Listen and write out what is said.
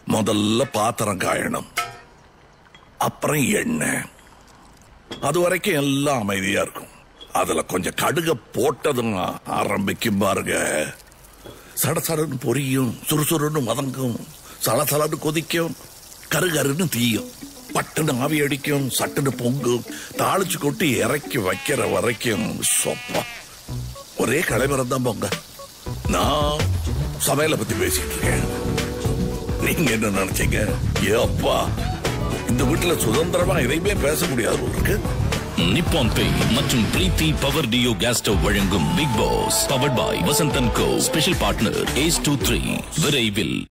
முதல்ல பாத்திரம் காயணும் அப்புறம் எண்ணெய் அது வரைக்கும் எல்லாம் அமைதியா இருக்கும் அதுல கொஞ்சம் கடுக போட்டதும் ஆரம்பிக்கும் பாருங்க சடசடன்னு பொரியும் சுறுசுறுன்னு வதங்கும் சலசலன்னு கொதிக்கும் கருகருன்னு தீயும் பட்டுன்னு ஆவி அடிக்கும் சட்டுன்னு பொங்கும் தாளிச்சு கொட்டி இறக்கி வைக்கிற வரைக்கும் சொப்பா ஒரே கலைவரம் தான் போங்க நான் சமையலை பத்தி பேசிட்டு இருக்கேன் நீங்க என்ன நினைச்சீங்க ஏப்பா இந்த வீட்டுல சுதந்திரமா எதையுமே பேச முடியாது போல இருக்கு நிப்பான் பே மற்றும் Preethi power duo gas stove வழங்கும் பிக் பாஸ் பவர்ட் பாய் வசந்தன் co special partner as two three விரைவில்